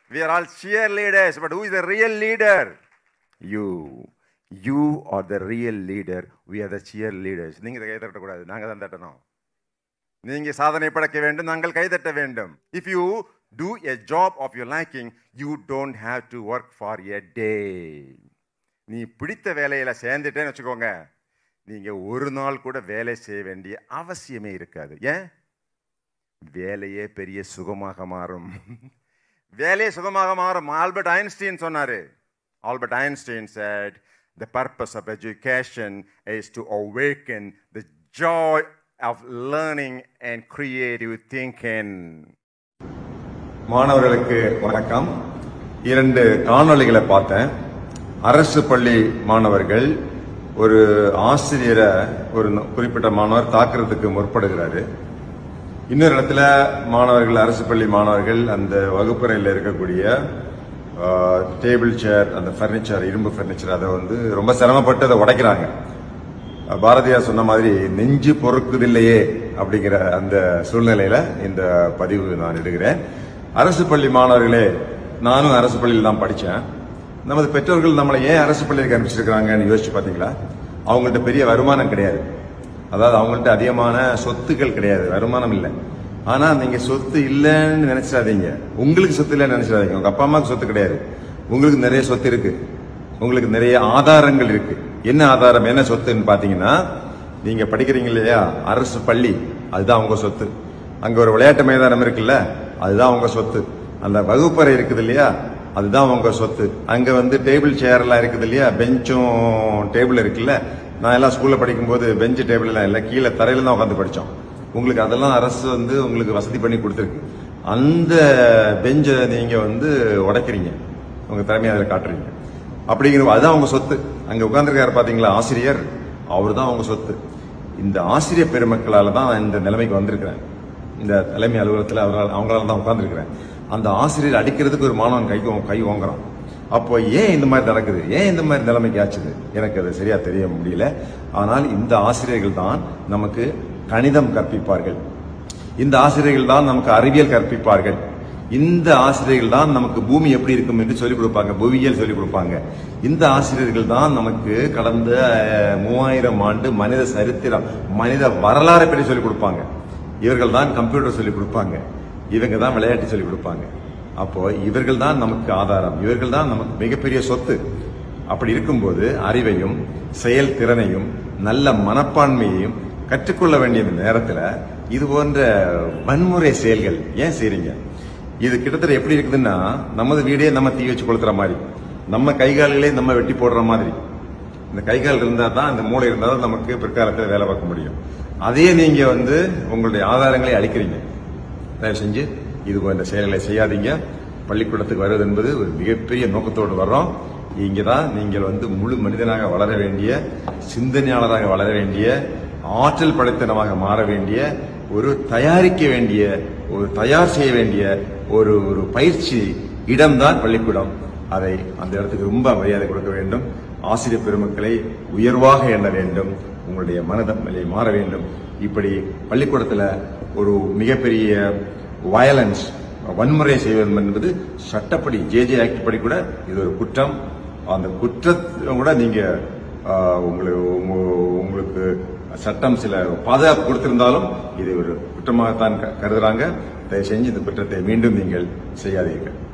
We are all cheerleaders, but who is the real leader? You. You are the real leader. We are the cheerleaders. நீங்க இதை கை தட்டக்கூடாது நாங்க தான் தட்டணும் நீங்க சாதனை படைக்க வேண்டும் நாங்கள் கைதட்ட வேண்டும் if you do a job of your liking you don't have to work for a day நீ பிடித்த வேலையில சேர்ந்துட்டேன்னு வச்சுக்கோங்க நீங்க ஒரு நாள் கூட வேலை செய்ய வேண்டிய அவசியமே இருக்காது ஏன் வேலையே பெரிய சுகமாக மாறும் வேலையே சுகமாக மாறும் ஆல்பர்ட் ஐன்ஸ்டீன் சொன்னாரு Albert Einstein said the purpose of education is to awaken the joy of learning and creative thinking மாணவர்களுக்கு வணக்கம் இரண்டு காணொளிகளை பார்த்தேன் அரசு பள்ளி மாணவர்கள் ஒரு ஆசிரியரை ஒரு ந- குறிப்பிட்ட மாணவர் தாக்குறதுக்கு முற்படுகிறாரு இன்னொரு இடத்துல மாணவர்கள் அரசு பள்ளி மாணவர்கள் அந்த வகுப்பறையில் இருக்கக்கூடிய டேபிள் சேர் அந்த ஃபர்னிச்சர் இரும்பு ஃபர்னிச்சர் அதை வந்து ரொம்ப சிரமப்பட்டு அதை உடைக்கிறாங்க பாரதியார் சொன்ன மாதிரி நெஞ்சு பொறுக்குதில்லையே அப்படிங்கிற அந்த சூழ்நிலையில இந்த பதிவு நான் இடுகிறேன் அரசு பள்ளி மாணவர்களே நானும் அரசு பள்ளியில் தான் படித்தேன் நமது பெற்றோர்கள் நம்மளை ஏன் அரசு பள்ளிக்கு அனுப்பிச்சிருக்கிறாங்கன்னு யோசிச்சு பார்த்தீங்களா அவங்கள்ட்ட பெரிய வருமானம் கிடையாது அதாவது அவங்கள்ட்ட அதிகமான சொத்துக்கள் கிடையாது வருமானம் இல்லை ஆனா நீங்க சொத்து இல்லைன்னு நினைச்சிடாதீங்க உங்களுக்கு சொத்து இல்லைன்னு நினைச்சிடாதீங்க உங்க அப்பா அம்மாவுக்கு சொத்து கிடையாது உங்களுக்கு நிறைய சொத்து இருக்கு உங்களுக்கு நிறைய ஆதாரங்கள் இருக்கு என்ன ஆதாரம் என்ன சொத்துன்னு பாத்தீங்கன்னா நீங்க படிக்கிறீங்க இல்லையா அரசு பள்ளி அதுதான் உங்க சொத்து அங்க ஒரு விளையாட்டு மைதானம் இருக்குல்ல அதுதான் உங்க சொத்து அந்த வகுப்பறை இருக்குது இல்லையா அதுதான் உங்க சொத்து அங்க வந்து டேபிள் சேர் எல்லாம் இருக்குது இல்லையா பெஞ்சும் டேபிள் இருக்குல்ல நான் எல்லாம் ஸ்கூல்ல படிக்கும்போது பெஞ்சு டேபிள் எல்லாம் இல்லை கீழே தரையில தான் உட்காந்து படிச்சோம் உங்களுக்கு அதெல்லாம் அரசு வந்து உங்களுக்கு வசதி பண்ணி கொடுத்துருக்கு அந்த பெஞ்சை நீங்க வந்து உடைக்கிறீங்க உங்க திறமையை அதில் காட்டுறீங்க அப்படிங்கிற அதுதான் உங்க சொத்து அங்க உட்கார்ந்துருக்காரு பாத்தீங்களா ஆசிரியர் அவர் தான் உங்க சொத்து இந்த ஆசிரியர் பெருமக்களால தான் நான் இந்த நிலைமைக்கு வந்திருக்கிறேன் இந்த தலைமை அலுவலகத்தில் அவரால் அவங்களால தான் உட்கார்ந்துருக்கிறேன் அந்த ஆசிரியர் அடிக்கிறதுக்கு ஒரு மாணவன் கை கை ஓங்குறான் அப்போ ஏன் இந்த மாதிரி நடக்குது ஏன் இந்த மாதிரி நிலைமைக்கு ஆச்சுது எனக்கு அது சரியா தெரிய முடியல ஆனால் இந்த ஆசிரியர்கள் தான் நமக்கு கணிதம் கற்பிப்பார்கள் இந்த ஆசிரியர்கள் தான் நமக்கு அறிவியல் கற்பிப்பார்கள் இந்த ஆசிரியர்கள் தான் நமக்கு பூமி எப்படி இருக்கும் என்று சொல்லிக் கொடுப்பாங்க புவியியல் சொல்லிக் கொடுப்பாங்க இந்த ஆசிரியர்கள் தான் நமக்கு கடந்த அஹ், மூவாயிரம் ஆண்டு மனித சரித்திரம் மனித வரலாறை பற்றி சொல்லிக் கொடுப்பாங்க இவர்கள் தான் கம்ப்யூட்டர் சொல்லிக் கொடுப்பாங்க இவங்க தான் விளையாட்டு சொல்லிக் கொடுப்பாங்க அப்போ இவர்கள் தான் நமக்கு ஆதாரம் இவர்கள் தான் நமக்கு மிகப்பெரிய சொத்து அப்படி இருக்கும்போது அறிவையும் செயல் திறனையும் நல்ல மனப்பான்மையையும் கற்றுக்கொள்ள வேண்டிய இந்த நேரத்துல இது போன்ற வன்முறை செயல்கள் ஏன் செய்றீங்க இது கிட்டத்தட்ட எப்படி இருக்குதுன்னா நமது வீடே நம்ம தீ வச்சு கொளுத்துற மாதிரி நம்ம கைகால்களே நம்ம வெட்டி போடுற மாதிரி இந்த கைகால் இருந்தா தான் இந்த மூளை இருந்தா தான் நமக்கு பிற்காலத்தில் வேலை பார்க்க முடியும் அதே நீங்க வந்து உங்களுடைய ஆதாரங்களை அளிக்கிறீங்க தயவு செஞ்சு இது போன்ற செயல்களை செய்யாதீங்க பள்ளிக்கூடத்துக்கு வருவது என்பது ஒரு மிகப்பெரிய நோக்கத்தோடு வர்றோம் இங்கே தான் நீங்கள் வந்து முழு மனிதனாக வளர வேண்டிய சிந்தனையாளராக வளர வேண்டிய ஆற்றல் படைத்தனமாக மாற வேண்டிய ஒரு தயாரிக்க வேண்டிய ஒரு தயார் செய்ய வேண்டிய ஒரு ஒரு பயிற்சி இடம்தான் பள்ளிக்கூடம் அதை அந்த இடத்துக்கு ரொம்ப மரியாதை கொடுக்க வேண்டும் ஆசிரியர் பெருமக்களை உயர்வாக எண்ண வேண்டும் உங்களுடைய மனதன்மையை மாற வேண்டும் இப்படி பள்ளிக்கூடத்துல ஒரு மிகப்பெரிய வயலன்ஸ் வன்முறை செய்வது என்பது சட்டப்படி ஜே ஜே ஆக்ட் படி கூட இது ஒரு குற்றம் அந்த குற்றத்தை கூட நீங்க ஆஹ், உங்களுக்கு உங்க- உங்களுக்கு சட்டம் சில பாதுகாப்பு கொடுத்திருந்தாலும் இது ஒரு குற்றமாகத்தான் க- கருதுறாங்க தயவு செஞ்சு இந்த குற்றத்தை மீண்டும் நீங்கள் செய்யாதீர்கள்